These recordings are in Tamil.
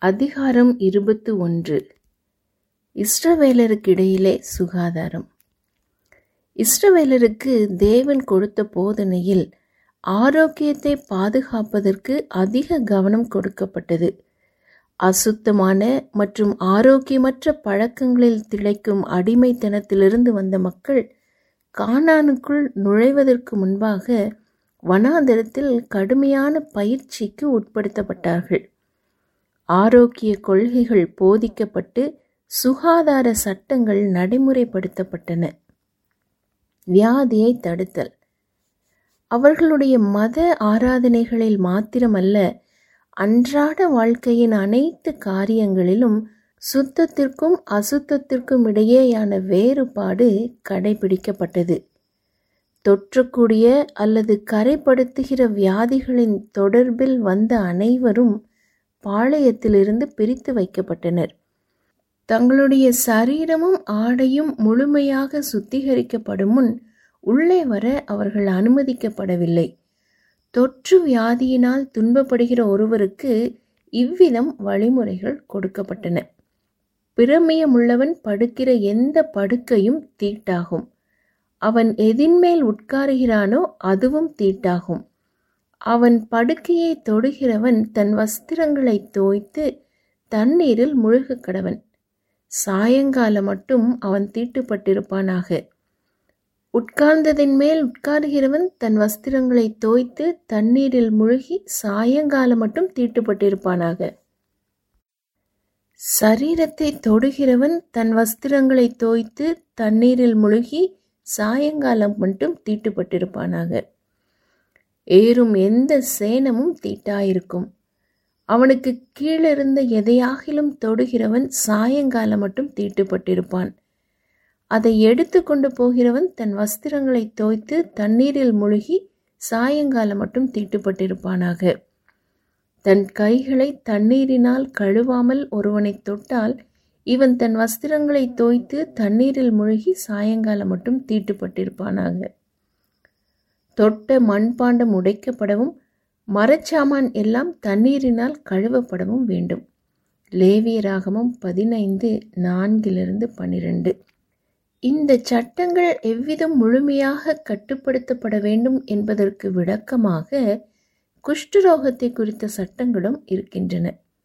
அதிகாரம் இருபத்து ஒன்று இஸ்ரவேலருக்கிடையிலே சுகாதாரம் இஸ்ரவேலருக்கு தேவன் கொடுத்த போதனையில் ஆரோக்கியத்தை பாதுகாப்பதற்கு அதிக கவனம் கொடுக்கப்பட்டது அசுத்தமான மற்றும் ஆரோக்கியமற்ற பழக்கங்களில் திளைக்கும் அடிமைத்தனத்திலிருந்து வந்த மக்கள் கானானுக்குள் நுழைவதற்கு முன்பாக வனாந்தரத்தில் கடுமையான பயிற்சிக்கு உட்படுத்தப்பட்டார்கள் ஆரோக்கிய கொள்கைகள் போதிக்கப்பட்டு சுகாதார சட்டங்கள் நடைமுறைப்படுத்தப்பட்டன வியாதியை தடுத்தல் அவர்களுடைய மத ஆராதனைகளில் மாத்திரமல்ல அன்றாட வாழ்க்கையின் அனைத்து காரியங்களிலும் சுத்தத்திற்கும் அசுத்தத்திற்கும் இடையேயான வேறுபாடு கடைபிடிக்கப்பட்டது தொற்றக்கூடிய அல்லது கரைப்படுத்துகிற வியாதிகளின் தொடர்பில் வந்த அனைவரும் பாளையத்திலிருந்து பிரித்து வைக்கப்பட்டனர் தங்களுடைய சரீரமும் ஆடையும் முழுமையாக சுத்திகரிக்கப்படும் முன் உள்ளே வர அவர்கள் அனுமதிக்கப்படவில்லை தொற்று வியாதியினால் துன்பப்படுகிற ஒருவருக்கு இவ்விதம் வழிமுறைகள் கொடுக்கப்பட்டன பிரமியமுள்ளவன் படுக்கிற எந்த படுக்கையும் தீட்டாகும் அவன் எதின்மேல் உட்காருகிறானோ அதுவும் தீட்டாகும் அவன் படுக்கையை தொடுகிறவன் தன் வஸ்திரங்களை தோய்த்து தண்ணீரில் முழுக கடவன் சாயங்காலம் மட்டும் அவன் தீட்டுப்பட்டிருப்பானாக உட்கார்ந்ததின் மேல் உட்காருகிறவன் தன் வஸ்திரங்களை தோய்த்து தண்ணீரில் முழுகி சாயங்காலம் மட்டும் தீட்டுப்பட்டிருப்பானாக சரீரத்தை தொடுகிறவன் தன் வஸ்திரங்களை தோய்த்து தண்ணீரில் முழுகி சாயங்காலம் மட்டும் தீட்டுப்பட்டிருப்பானாக ஏறும் எந்த சேனமும் தீட்டாயிருக்கும் அவனுக்கு கீழிருந்த எதையாகிலும் தொடுகிறவன் சாயங்காலம் மட்டும் தீட்டுப்பட்டிருப்பான் அதை எடுத்து கொண்டு போகிறவன் தன் வஸ்திரங்களை தோய்த்து தண்ணீரில் முழுகி சாயங்காலம் மட்டும் தீட்டுப்பட்டிருப்பானாக தன் கைகளை தண்ணீரினால் கழுவாமல் ஒருவனை தொட்டால் இவன் தன் வஸ்திரங்களை தோய்த்து தண்ணீரில் முழுகி சாயங்காலம் மட்டும் தீட்டுப்பட்டிருப்பானாக தொட்ட மண்பாண்டம் உடைக்கப்படவும் மரச்சாமான் எல்லாம் தண்ணீரினால் கழுவப்படவும் வேண்டும் லேவியராகமும் பதினைந்து நான்கிலிருந்து பன்னிரண்டு இந்த சட்டங்கள் எவ்விதம் முழுமையாக கட்டுப்படுத்தப்பட வேண்டும் என்பதற்கு விளக்கமாக குஷ்டரோகத்தை குறித்த சட்டங்களும் இருக்கின்றன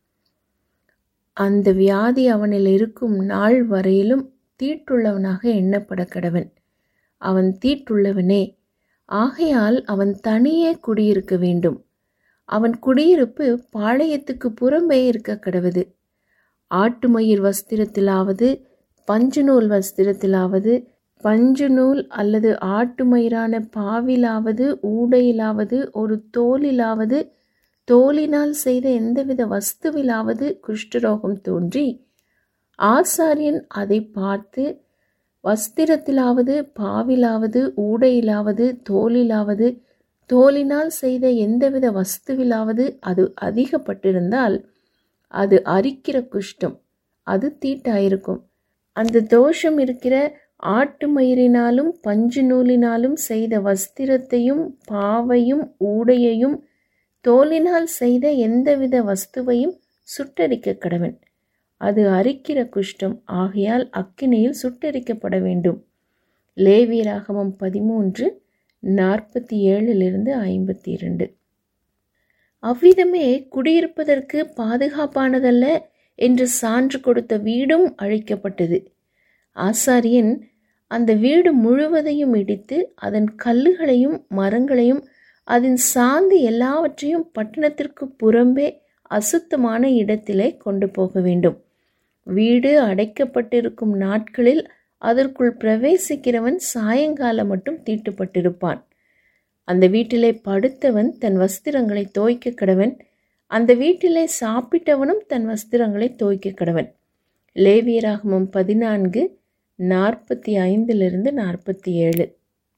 அந்த வியாதி அவனில் இருக்கும் நாள் வரையிலும் தீட்டுள்ளவனாக எண்ணப்பட கடவன் அவன் தீட்டுள்ளவனே ஆகையால் அவன் தனியே குடியிருக்க வேண்டும் அவன் குடியிருப்பு பாளையத்துக்கு புறம்பே இருக்க கடவுது ஆட்டுமயிர் வஸ்திரத்திலாவது பஞ்சு நூல் வஸ்திரத்திலாவது பஞ்சு நூல் அல்லது ஆட்டுமயிரான பாவிலாவது ஊடையிலாவது ஒரு தோலிலாவது தோலினால் செய்த எந்தவித வஸ்துவிலாவது குஷ்டரோகம் தோன்றி ஆசாரியன் அதை பார்த்து வஸ்திரத்திலாவது பாவிலாவது ஊடையிலாவது தோலிலாவது தோலினால் செய்த எந்தவித வஸ்துவிலாவது அது அதிகப்பட்டிருந்தால் அது அரிக்கிற குஷ்டம் அது தீட்டாயிருக்கும் அந்த தோஷம் இருக்கிற ஆட்டு மயிரினாலும் பஞ்சு நூலினாலும் செய்த வஸ்திரத்தையும் பாவையும் ஊடையையும் தோலினால் செய்த எந்தவித வஸ்துவையும் சுட்டரிக்க கடவன் அது அரிக்கிற குஷ்டம் ஆகையால் அக்கினியில் சுட்டரிக்கப்பட வேண்டும் லேவியராகமம் பதிமூன்று நாற்பத்தி ஏழிலிருந்து ஐம்பத்தி இரண்டு அவ்விதமே குடியிருப்பதற்கு பாதுகாப்பானதல்ல என்று சான்று கொடுத்த வீடும் அழிக்கப்பட்டது ஆசாரியன் அந்த வீடு முழுவதையும் இடித்து அதன் கல்லுகளையும் மரங்களையும் அதன் சாந்து எல்லாவற்றையும் பட்டணத்திற்கு புறம்பே அசுத்தமான இடத்திலே கொண்டு போக வேண்டும் வீடு அடைக்கப்பட்டிருக்கும் நாட்களில் அதற்குள் பிரவேசிக்கிறவன் சாயங்காலம் மட்டும் தீட்டுப்பட்டிருப்பான் அந்த வீட்டிலே படுத்தவன் தன் வஸ்திரங்களை தோய்க்க கடவன் அந்த வீட்டிலே சாப்பிட்டவனும் தன் வஸ்திரங்களை தோய்க்க கடவன் லேவியராகமும் பதினான்கு நாற்பத்தி ஐந்திலிருந்து நாற்பத்தி ஏழு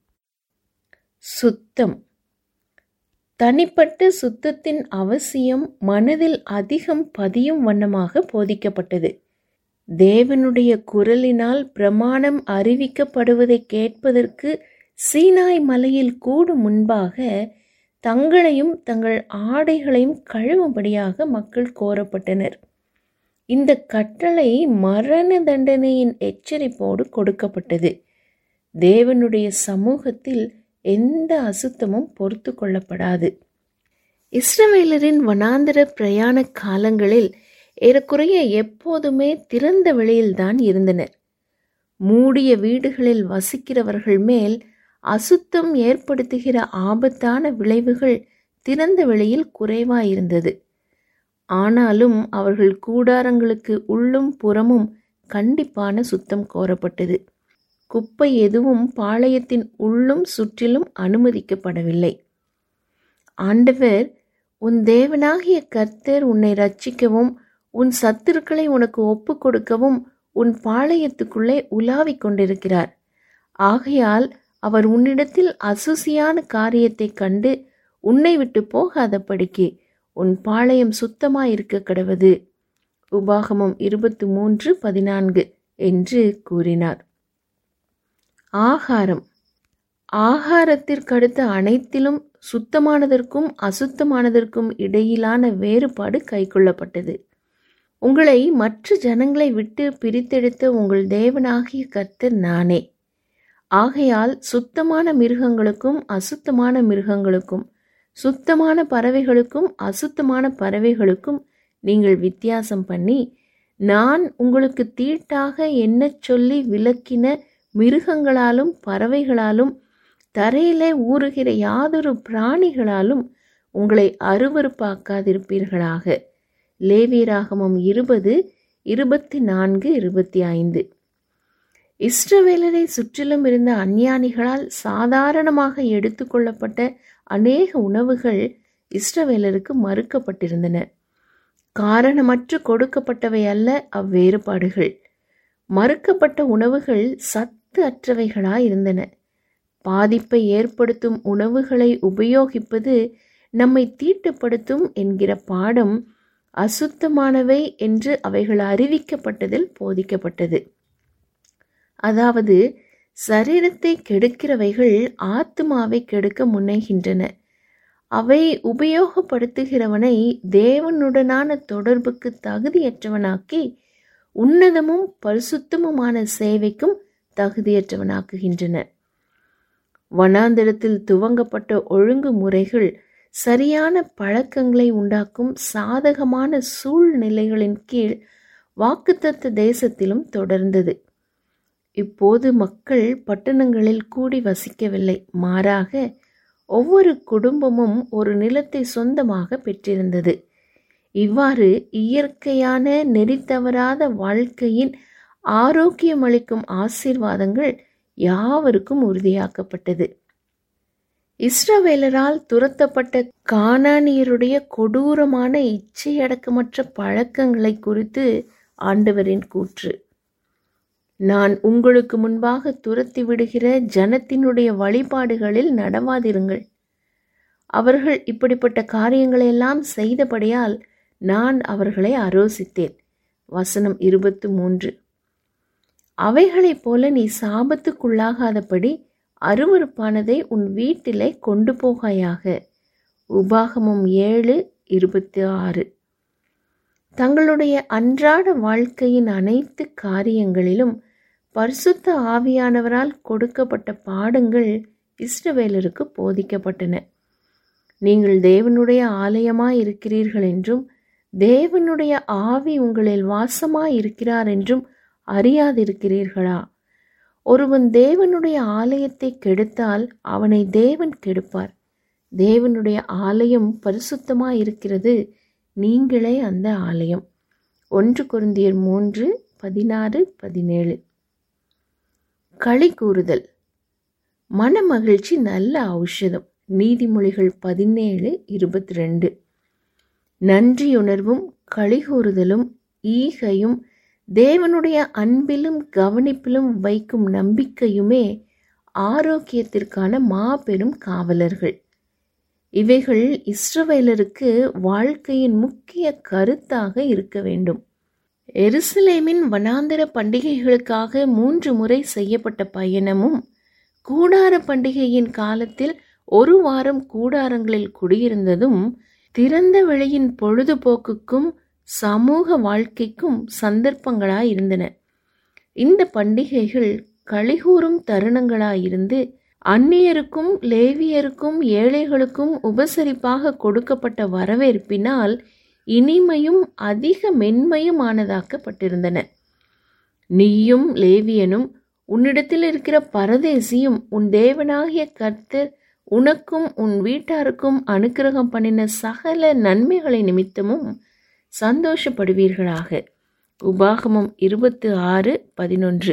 சுத்தம் தனிப்பட்ட சுத்தத்தின் அவசியம் மனதில் அதிகம் பதியும் வண்ணமாக போதிக்கப்பட்டது தேவனுடைய குரலினால் பிரமாணம் அறிவிக்கப்படுவதை கேட்பதற்கு சீனாய் மலையில் கூடும் முன்பாக தங்களையும் தங்கள் ஆடைகளையும் கழுவும்படியாக மக்கள் கோரப்பட்டனர் இந்த கட்டளை மரண தண்டனையின் எச்சரிப்போடு கொடுக்கப்பட்டது தேவனுடைய சமூகத்தில் எந்த அசுத்தமும் பொறுத்து கொள்ளப்படாது இஸ்ரவேலரின் வனாந்தர பிரயாண காலங்களில் ஏறக்குறைய எப்போதுமே திறந்த வெளியில்தான் இருந்தனர் மூடிய வீடுகளில் வசிக்கிறவர்கள் மேல் அசுத்தம் ஏற்படுத்துகிற ஆபத்தான விளைவுகள் திறந்த வெளியில் குறைவாயிருந்தது ஆனாலும் அவர்கள் கூடாரங்களுக்கு உள்ளும் புறமும் கண்டிப்பான சுத்தம் கோரப்பட்டது குப்பை எதுவும் பாளையத்தின் உள்ளும் சுற்றிலும் அனுமதிக்கப்படவில்லை ஆண்டவர் உன் தேவனாகிய கர்த்தர் உன்னை ரட்சிக்கவும் உன் சத்துருக்களை உனக்கு ஒப்பு கொடுக்கவும் உன் பாளையத்துக்குள்ளே உலாவிக் கொண்டிருக்கிறார் ஆகையால் அவர் உன்னிடத்தில் அசுசியான காரியத்தைக் கண்டு உன்னை விட்டு போகாதபடிக்கு உன் பாளையம் சுத்தமாயிருக்க கடவது உபாகமம் இருபத்தி மூன்று பதினான்கு என்று கூறினார் ஆகாரம் ஆகாரத்திற்கடுத்த அனைத்திலும் சுத்தமானதற்கும் அசுத்தமானதற்கும் இடையிலான வேறுபாடு கைக்கொள்ளப்பட்டது உங்களை மற்ற ஜனங்களை விட்டு பிரித்தெடுத்த உங்கள் தேவனாகிய கர்த்தர் நானே ஆகையால் சுத்தமான மிருகங்களுக்கும் அசுத்தமான மிருகங்களுக்கும் சுத்தமான பறவைகளுக்கும் அசுத்தமான பறவைகளுக்கும் நீங்கள் வித்தியாசம் பண்ணி நான் உங்களுக்கு தீட்டாக எண்ணச் சொல்லி விளக்கின மிருகங்களாலும் பறவைகளாலும் தரையிலே ஊறுகிற யாதொரு பிராணிகளாலும் உங்களை அருவறுப்பாக்காதிருப்பீர்களாக லேவியராகமம் இருபது இருபத்தி நான்கு இருபத்தி ஐந்து இஸ்ரவேலரை சுற்றிலும் இருந்த அஞ்ஞானிகளால் சாதாரணமாக எடுத்துக்கொள்ளப்பட்ட அநேக உணவுகள் இஸ்ரவேலருக்கு மறுக்கப்பட்டிருந்தன காரணமற்று கொடுக்கப்பட்டவை அல்ல அவ்வேறுபாடுகள் மறுக்கப்பட்ட உணவுகள் சத்து அற்றவைகளாய் இருந்தன பாதிப்பை ஏற்படுத்தும் உணவுகளை உபயோகிப்பது நம்மை தீட்டுப்படுத்தும் என்கிற பாடம் அசுத்தமானவை என்று அவைகள் அறிவிக்கப்பட்டதில் போதிக்கப்பட்டது அதாவது சரீரத்தை கெடுக்கிறவைகள் ஆத்மாவை கெடுக்க முனைகின்றன அவை உபயோகப்படுத்துகிறவனை தேவனுடனான தொடர்புக்கு தகுதியற்றவனாக்கி உன்னதமும் பரிசுத்தமுமான சேவைக்கும் தகுதியற்றவனாக்குகின்றன வனாந்தரத்தில் துவங்கப்பட்ட ஒழுங்குமுறைகள் சரியான பழக்கங்களை உண்டாக்கும் சாதகமான சூழ்நிலைகளின் கீழ் வாக்குத்தத்த தேசத்திலும் தொடர்ந்தது இப்போது மக்கள் பட்டணங்களில் கூடி வசிக்கவில்லை மாறாக ஒவ்வொரு குடும்பமும் ஒரு நிலத்தை சொந்தமாக பெற்றிருந்தது இவ்வாறு இயற்கையான நெறித்தவராத வாழ்க்கையின் ஆரோக்கியமளிக்கும் ஆசீர்வாதங்கள் யாவருக்கும் உறுதியாக்கப்பட்டது இஸ்ரவேலரால் துரத்தப்பட்ட கானானியருடைய கொடூரமான இச்சையடக்கமற்ற பழக்கங்களை குறித்து ஆண்டவரின் கூற்று நான் உங்களுக்கு முன்பாக துரத்தி விடுகிற ஜனத்தினுடைய வழிபாடுகளில் நடவாதிருங்கள் அவர்கள் இப்படிப்பட்ட காரியங்களையெல்லாம் செய்தபடியால் நான் அவர்களை அரோசித்தேன் வசனம் இருபத்து மூன்று அவைகளைப் போல நீ சாபத்துக்குள்ளாகாதபடி அருவறுப்பானதை உன் வீட்டிலே கொண்டு போகாயாக உபாகமம் ஏழு இருபத்தி ஆறு தங்களுடைய அன்றாட வாழ்க்கையின் அனைத்து காரியங்களிலும் பரிசுத்த ஆவியானவரால் கொடுக்கப்பட்ட பாடங்கள் இஸ்ரவேலருக்கு போதிக்கப்பட்டன நீங்கள் தேவனுடைய ஆலயமாய் இருக்கிறீர்கள் என்றும் தேவனுடைய ஆவி உங்களில் வாசமாய் இருக்கிறார் என்றும் அறியாதிருக்கிறீர்களா ஒருவன் தேவனுடைய ஆலயத்தை கெடுத்தால் அவனை தேவன் கெடுப்பார் தேவனுடைய ஆலயம் பரிசுத்தமாய் இருக்கிறது நீங்களே அந்த ஆலயம் ஒன்று குருந்தியர் மூன்று பதினாறு பதினேழு களி கூறுதல் மன மகிழ்ச்சி நல்ல ஔஷதம் நீதிமொழிகள் பதினேழு இருபத்தி ரெண்டு நன்றியுணர்வும் களிகூறுதலும் ஈகையும் தேவனுடைய அன்பிலும் கவனிப்பிலும் வைக்கும் நம்பிக்கையுமே ஆரோக்கியத்திற்கான மாபெரும் காவலர்கள் இவைகள் இஸ்ரவேலருக்கு வாழ்க்கையின் முக்கிய கருத்தாக இருக்க வேண்டும் எருசலேமின் வனாந்தர பண்டிகைகளுக்காக மூன்று முறை செய்யப்பட்ட பயணமும் கூடார பண்டிகையின் காலத்தில் ஒரு வாரம் கூடாரங்களில் குடியிருந்ததும் திறந்த வெளியின் பொழுதுபோக்குக்கும் சமூக வாழ்க்கைக்கும் சந்தர்ப்பங்களாய் இருந்தன இந்த பண்டிகைகள் கழிகூறும் தருணங்களாயிருந்து அந்நியருக்கும் லேவியருக்கும் ஏழைகளுக்கும் உபசரிப்பாக கொடுக்கப்பட்ட வரவேற்பினால் இனிமையும் அதிக மென்மையுமானதாக்கப்பட்டிருந்தன நீயும் லேவியனும் உன்னிடத்தில் இருக்கிற பரதேசியும் உன் தேவனாகிய கர்த்தர் உனக்கும் உன் வீட்டாருக்கும் அனுக்கிரகம் பண்ணின சகல நன்மைகளை நிமித்தமும் சந்தோஷப்படுவீர்களாக உபாகமம் இருபத்து ஆறு பதினொன்று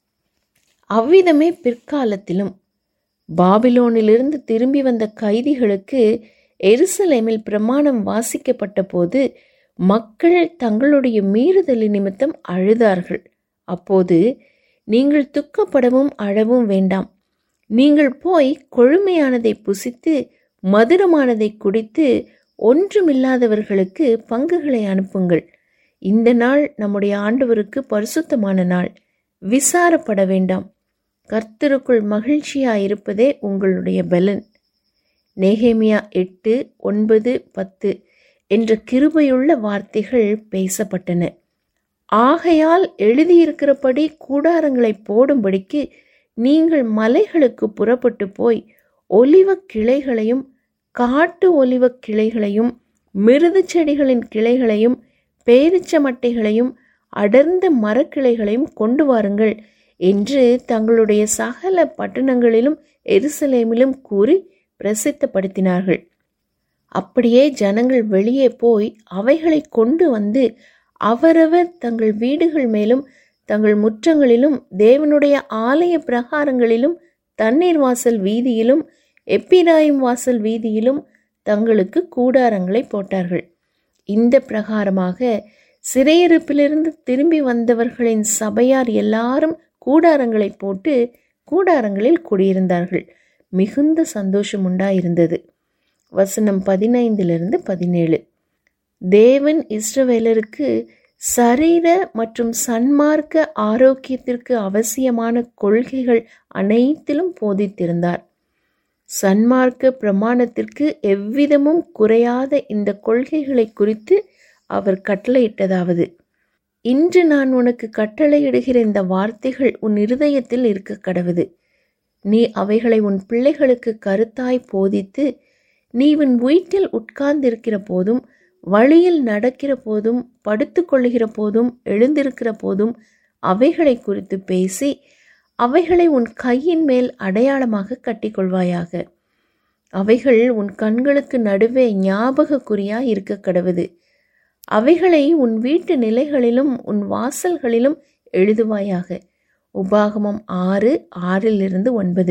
அவ்விதமே பிற்காலத்திலும் பாபிலோனிலிருந்து திரும்பி வந்த கைதிகளுக்கு எருசலேமில் பிரமாணம் வாசிக்கப்பட்ட போது மக்கள் தங்களுடைய மீறுதல் நிமித்தம் அழுதார்கள் அப்போது நீங்கள் துக்கப்படவும் அழவும் வேண்டாம் நீங்கள் போய் கொழுமையானதை புசித்து மதுரமானதை குடித்து ஒன்றுமில்லாதவர்களுக்கு பங்குகளை அனுப்புங்கள் இந்த நாள் நம்முடைய ஆண்டவருக்கு பரிசுத்தமான நாள் விசாரப்பட வேண்டாம் கர்த்தருக்குள் மகிழ்ச்சியாயிருப்பதே உங்களுடைய பலன் நேகேமியா எட்டு ஒன்பது பத்து என்ற கிருபையுள்ள வார்த்தைகள் பேசப்பட்டன ஆகையால் எழுதியிருக்கிறபடி கூடாரங்களை போடும்படிக்கு நீங்கள் மலைகளுக்கு புறப்பட்டு போய் ஒலிவ கிளைகளையும் காட்டு ஒலிவ கிளைகளையும் மிருது செடிகளின் கிளைகளையும் பேரிச்ச மட்டைகளையும் அடர்ந்த மரக்கிளைகளையும் கொண்டு வாருங்கள் என்று தங்களுடைய சகல பட்டணங்களிலும் எருசலேமிலும் கூறி பிரசித்தப்படுத்தினார்கள் அப்படியே ஜனங்கள் வெளியே போய் அவைகளை கொண்டு வந்து அவரவர் தங்கள் வீடுகள் மேலும் தங்கள் முற்றங்களிலும் தேவனுடைய ஆலய பிரகாரங்களிலும் தண்ணீர் வாசல் வீதியிலும் எப்பிராயும் வாசல் வீதியிலும் தங்களுக்கு கூடாரங்களை போட்டார்கள் இந்த பிரகாரமாக சிறையிருப்பிலிருந்து திரும்பி வந்தவர்களின் சபையார் எல்லாரும் கூடாரங்களை போட்டு கூடாரங்களில் குடியிருந்தார்கள் மிகுந்த சந்தோஷம் உண்டாயிருந்தது வசனம் பதினைந்திலிருந்து பதினேழு தேவன் இஸ்ரவேலருக்கு சரீர மற்றும் சன்மார்க்க ஆரோக்கியத்திற்கு அவசியமான கொள்கைகள் அனைத்திலும் போதித்திருந்தார் சன்மார்க்க பிரமாணத்திற்கு எவ்விதமும் குறையாத இந்த கொள்கைகளை குறித்து அவர் கட்டளையிட்டதாவது இன்று நான் உனக்கு கட்டளையிடுகிற இந்த வார்த்தைகள் உன் இருதயத்தில் இருக்க கடவுது நீ அவைகளை உன் பிள்ளைகளுக்கு கருத்தாய் போதித்து நீ உன் வீட்டில் உட்கார்ந்திருக்கிற போதும் வழியில் நடக்கிற போதும் படுத்துக்கொள்ளுகிற போதும் எழுந்திருக்கிற போதும் அவைகளை குறித்து பேசி அவைகளை உன் கையின் மேல் அடையாளமாக கட்டிக்கொள்வாயாக அவைகள் உன் கண்களுக்கு நடுவே ஞாபக குறியா இருக்க கடவுது அவைகளை உன் வீட்டு நிலைகளிலும் உன் வாசல்களிலும் எழுதுவாயாக உபாகமம் ஆறு ஆறிலிருந்து ஒன்பது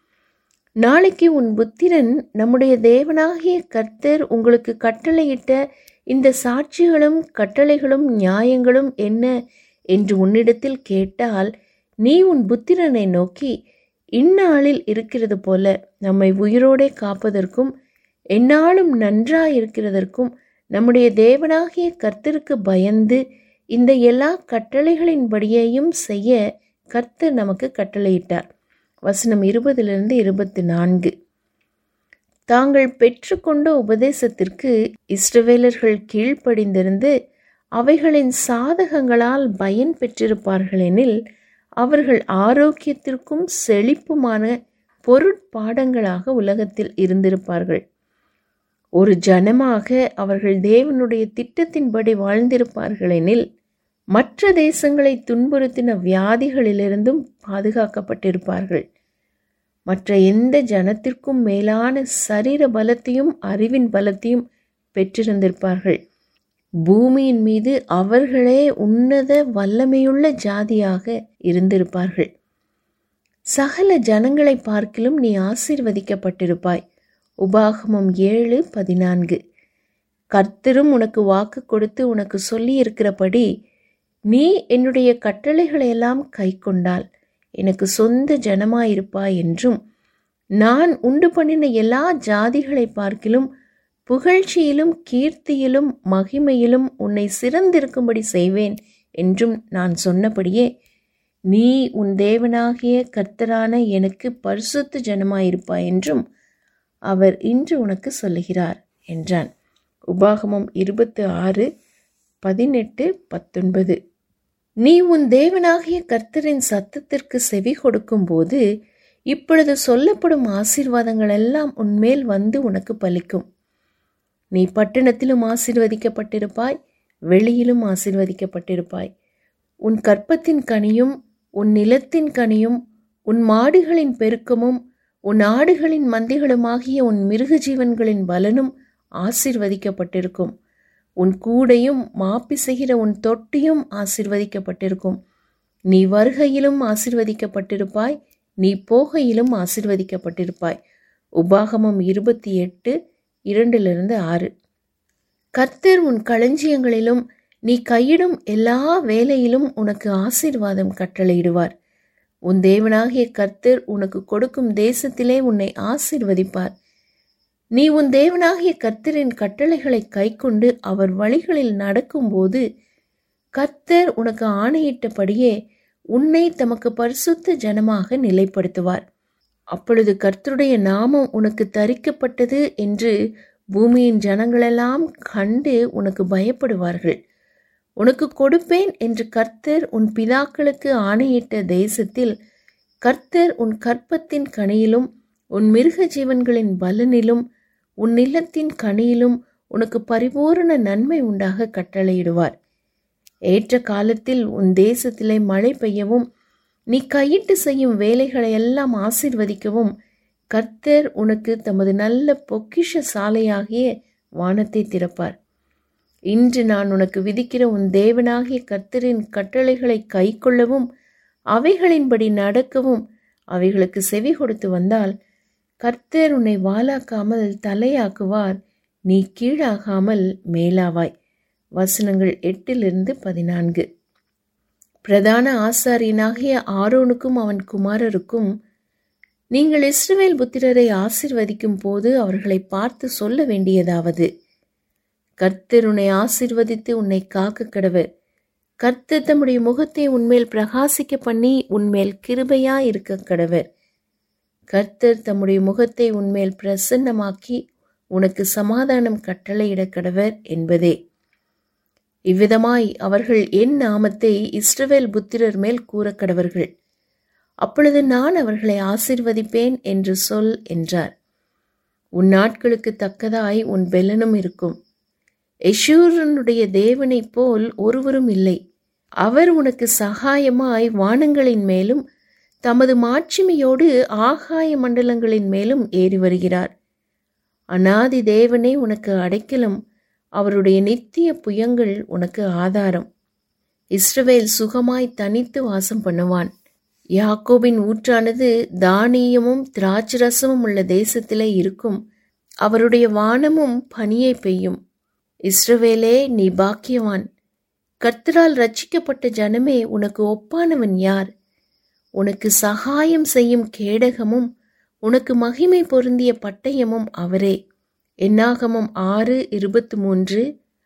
நாளைக்கு உன் புத்திரன் நம்முடைய தேவனாகிய கர்த்தர் உங்களுக்கு கட்டளையிட்ட இந்த சாட்சிகளும் கட்டளைகளும் நியாயங்களும் என்ன என்று உன்னிடத்தில் கேட்டால் நீ உன் புத்திரனை நோக்கி இந்நாளில் இருக்கிறது போல நம்மை உயிரோடே காப்பதற்கும் எந்நாளும் நன்றாயிருக்கிறதற்கும் நம்முடைய தேவனாகிய கர்த்தருக்கு பயந்து இந்த எல்லா கட்டளைகளின்படியையும் செய்ய கர்த்தர் நமக்கு கட்டளையிட்டார் வசனம் இருபதிலிருந்து இருபத்தி நான்கு தாங்கள் பெற்றுக்கொண்ட உபதேசத்திற்கு இஸ்ரவேலர்கள் கீழ்ப்படிந்திருந்து அவைகளின் சாதகங்களால் பயன் பெற்றிருப்பார்களெனில் அவர்கள் ஆரோக்கியத்திற்கும் செழிப்புமான பொருட்பாடங்களாக உலகத்தில் இருந்திருப்பார்கள் ஒரு ஜனமாக அவர்கள் தேவனுடைய திட்டத்தின்படி வாழ்ந்திருப்பார்களெனில் மற்ற தேசங்களை துன்புறுத்தின வியாதிகளிலிருந்தும் பாதுகாக்கப்பட்டிருப்பார்கள் மற்ற எந்த ஜனத்திற்கும் மேலான சரீர பலத்தையும் அறிவின் பலத்தையும் பெற்றிருந்திருப்பார்கள் பூமியின் மீது அவர்களே உன்னத வல்லமையுள்ள ஜாதியாக இருந்திருப்பார்கள் சகல ஜனங்களை பார்க்கிலும் நீ ஆசீர்வதிக்கப்பட்டிருப்பாய் உபாகமம் ஏழு பதினான்கு கர்த்தரும் உனக்கு வாக்கு கொடுத்து உனக்கு சொல்லி இருக்கிறபடி நீ என்னுடைய கட்டளைகளையெல்லாம் கை கொண்டால் எனக்கு சொந்த ஜனமாயிருப்பாய் என்றும் நான் உண்டு பண்ணின எல்லா ஜாதிகளை பார்க்கிலும் புகழ்ச்சியிலும் கீர்த்தியிலும் மகிமையிலும் உன்னை சிறந்திருக்கும்படி செய்வேன் என்றும் நான் சொன்னபடியே நீ உன் தேவனாகிய கர்த்தரான எனக்கு பரிசுத்த ஜனமாயிருப்பாய் என்றும் அவர் இன்று உனக்கு சொல்லுகிறார் என்றான் உபாகமம் இருபத்து ஆறு பதினெட்டு பத்தொன்பது நீ உன் தேவனாகிய கர்த்தரின் சத்தத்திற்கு செவி கொடுக்கும்போது இப்பொழுது சொல்லப்படும் ஆசீர்வாதங்கள் எல்லாம் உன்மேல் வந்து உனக்கு பலிக்கும் நீ பட்டணத்திலும் ஆசீர்வதிக்கப்பட்டிருப்பாய் வெளியிலும் ஆசீர்வதிக்கப்பட்டிருப்பாய் உன் கற்பத்தின் கனியும் உன் நிலத்தின் கனியும் உன் மாடுகளின் பெருக்கமும் உன் ஆடுகளின் மந்திகளுமாகிய உன் மிருக ஜீவன்களின் பலனும் ஆசீர்வதிக்கப்பட்டிருக்கும் உன் கூடையும் மாப்பிசைகிற உன் தொட்டியும் ஆசீர்வதிக்கப்பட்டிருக்கும் நீ வருகையிலும் ஆசீர்வதிக்கப்பட்டிருப்பாய் நீ போகையிலும் ஆசீர்வதிக்கப்பட்டிருப்பாய் உபாகமம் இருபத்தி எட்டு இரண்டிலிருந்து ஆறு கர்த்தர் உன் களஞ்சியங்களிலும் நீ கையிடும் எல்லா வேலையிலும் உனக்கு ஆசீர்வாதம் கட்டளையிடுவார் உன் தேவனாகிய கர்த்தர் உனக்கு கொடுக்கும் தேசத்திலே உன்னை ஆசீர்வதிப்பார் நீ உன் தேவனாகிய கர்த்தரின் கட்டளைகளை கைக்கொண்டு அவர் வழிகளில் நடக்கும்போது கர்த்தர் உனக்கு ஆணையிட்டபடியே உன்னை தமக்கு பரிசுத்த ஜனமாக நிலைப்படுத்துவார் அப்பொழுது கர்த்தருடைய நாமம் உனக்கு தரிக்கப்பட்டது என்று பூமியின் ஜனங்களெல்லாம் கண்டு உனக்கு பயப்படுவார்கள் உனக்கு கொடுப்பேன் என்று கர்த்தர் உன் பிதாக்களுக்கு ஆணையிட்ட தேசத்தில் கர்த்தர் உன் கற்பத்தின் கனியிலும் உன் மிருக ஜீவன்களின் பலனிலும் உன் நிலத்தின் கனியிலும் உனக்கு பரிபூரண நன்மை உண்டாக கட்டளையிடுவார் ஏற்ற காலத்தில் உன் தேசத்திலே மழை பெய்யவும் நீ கையிட்டு செய்யும் வேலைகளை எல்லாம் ஆசீர்வதிக்கவும் கர்த்தர் உனக்கு தமது நல்ல பொக்கிஷ சாலையாகிய வானத்தை திறப்பார் இன்று நான் உனக்கு விதிக்கிற உன் தேவனாகிய கர்த்தரின் கட்டளைகளை கைக்கொள்ளவும் அவைகளின்படி நடக்கவும் அவைகளுக்கு செவி கொடுத்து வந்தால் கர்த்தர் உன்னை வாலாக்காமல் தலையாக்குவார் நீ கீழாகாமல் மேலாவாய் வசனங்கள் எட்டிலிருந்து பதினான்கு பிரதான ஆசாரியனாகிய ஆரோனுக்கும் அவன் குமாரருக்கும் நீங்கள் இஸ்ரவேல் புத்திரரை ஆசிர்வதிக்கும் போது அவர்களை பார்த்து சொல்ல வேண்டியதாவது கர்த்தர் உன்னை ஆசிர்வதித்து உன்னை காக்க கடவர் கர்த்தர் தம்முடைய முகத்தை உன்மேல் பிரகாசிக்க பண்ணி உன்மேல் கிருபையா இருக்க கடவர் கர்த்தர் தம்முடைய முகத்தை உன்மேல் பிரசன்னமாக்கி உனக்கு சமாதானம் கட்டளையிட கடவர் என்பதே இவ்விதமாய் அவர்கள் என் நாமத்தை இஸ்ரவேல் புத்திரர் மேல் கூறக்கடவர்கள் அப்பொழுது நான் அவர்களை ஆசிர்வதிப்பேன் என்று சொல் என்றார் உன் நாட்களுக்கு தக்கதாய் உன் பெலனும் இருக்கும் எஷூரனுடைய தேவனைப் போல் ஒருவரும் இல்லை அவர் உனக்கு சகாயமாய் வானங்களின் மேலும் தமது மாட்சிமையோடு ஆகாய மண்டலங்களின் மேலும் ஏறி வருகிறார் அனாதி தேவனே உனக்கு அடைக்கலம் அவருடைய நித்திய புயங்கள் உனக்கு ஆதாரம் இஸ்ரவேல் சுகமாய் தனித்து வாசம் பண்ணுவான் யாக்கோபின் ஊற்றானது தானியமும் திராட்சரசமும் உள்ள தேசத்திலே இருக்கும் அவருடைய வானமும் பனியை பெய்யும் இஸ்ரவேலே நீ பாக்கியவான் கர்த்தரால் ரட்சிக்கப்பட்ட ஜனமே உனக்கு ஒப்பானவன் யார் உனக்கு சகாயம் செய்யும் கேடகமும் உனக்கு மகிமை பொருந்திய பட்டயமும் அவரே என்னாகமம் ஆறு இருபத்தி மூன்று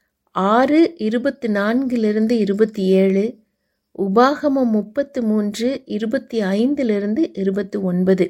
ஆறு இருபத்தி நான்கிலிருந்து இருபத்தி ஏழு உபாகமம் முப்பத்து மூன்று இருபத்தி ஐந்திலிருந்து இருபத்தி ஒன்பது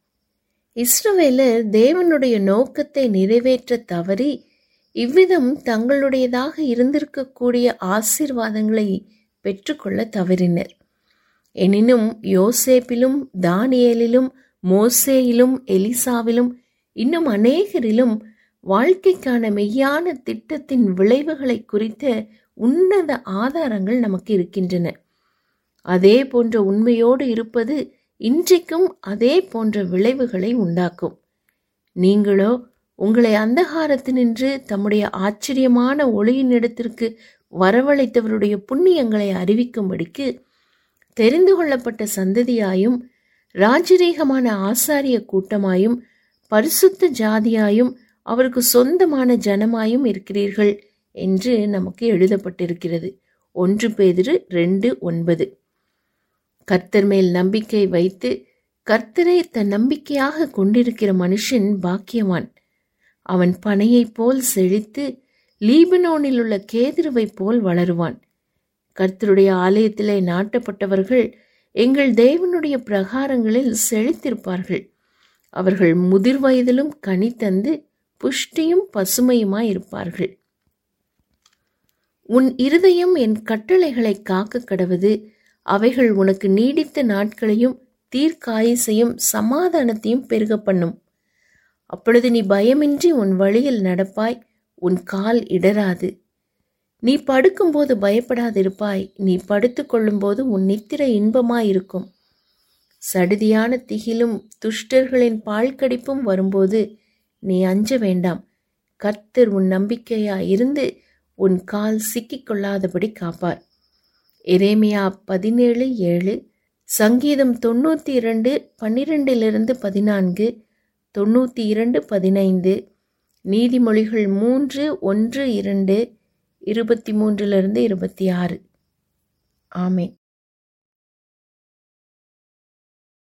இஸ்ரவேலர் தேவனுடைய நோக்கத்தை நிறைவேற்ற தவறி இவ்விதம் தங்களுடையதாக இருந்திருக்கக்கூடிய ஆசீர்வாதங்களை பெற்றுக்கொள்ள தவறினர் எனினும் யோசேப்பிலும் தானியேலிலும் மோசேயிலும் எலிசாவிலும் இன்னும் அநேகரிலும் வாழ்க்கைக்கான மெய்யான திட்டத்தின் விளைவுகளை குறித்த உன்னத ஆதாரங்கள் நமக்கு இருக்கின்றன அதே போன்ற உண்மையோடு இருப்பது இன்றைக்கும் அதே போன்ற விளைவுகளை உண்டாக்கும் நீங்களோ உங்களை அந்தகாரத்தினின்று தம்முடைய ஆச்சரியமான ஒளியினிடத்திற்கு வரவழைத்தவருடைய புண்ணியங்களை அறிவிக்கும்படிக்கு தெரிந்து கொள்ளப்பட்ட சந்ததியாயும் ராஜரீகமான ஆசாரிய கூட்டமாயும் பரிசுத்த ஜாதியாயும் அவருக்கு சொந்தமான ஜனமாயும் இருக்கிறீர்கள் என்று நமக்கு எழுதப்பட்டிருக்கிறது ஒன்று பேதிரு ரெண்டு ஒன்பது கர்த்தர் மேல் நம்பிக்கை வைத்து கர்த்தரை தன் நம்பிக்கையாக கொண்டிருக்கிற மனுஷன் பாக்கியவான் அவன் பனையைப் போல் செழித்து லீபனோனில் உள்ள கேதிருவைப் போல் வளருவான் கர்த்தருடைய ஆலயத்திலே நாட்டப்பட்டவர்கள் எங்கள் தேவனுடைய பிரகாரங்களில் செழித்திருப்பார்கள் அவர்கள் முதிர் வயதிலும் கனி தந்து புஷ்டியும் பசுமையுமாய் இருப்பார்கள் உன் இருதயம் என் கட்டளைகளை காக்க கடவது அவைகள் உனக்கு நீடித்த நாட்களையும் தீர்க்காயுசையும் சமாதானத்தையும் பெருக பண்ணும் அப்பொழுது நீ பயமின்றி உன் வழியில் நடப்பாய் உன் கால் இடராது நீ படுக்கும்போது பயப்படாதிருப்பாய் நீ படுத்துக் கொள்ளும்போது உன் நித்திர இன்பமாயிருக்கும் சடுதியான திகிலும் துஷ்டர்களின் பாழ்கடிப்பும் வரும்போது நீ அஞ்ச வேண்டாம் கர்த்தர் உன் நம்பிக்கையாய் இருந்து உன் கால் சிக்கிக்கொள்ளாதபடி காப்பார் எரேமியா பதினேழு ஏழு சங்கீதம் தொண்ணூற்றி இரண்டு பன்னிரெண்டிலிருந்து பதினான்கு தொண்ணூற்றி இரண்டு பதினைந்து நீதிமொழிகள் மூன்று ஒன்று இரண்டு இருபத்தி மூன்றிலிருந்து இருபத்தி ஆறு ஆமேன்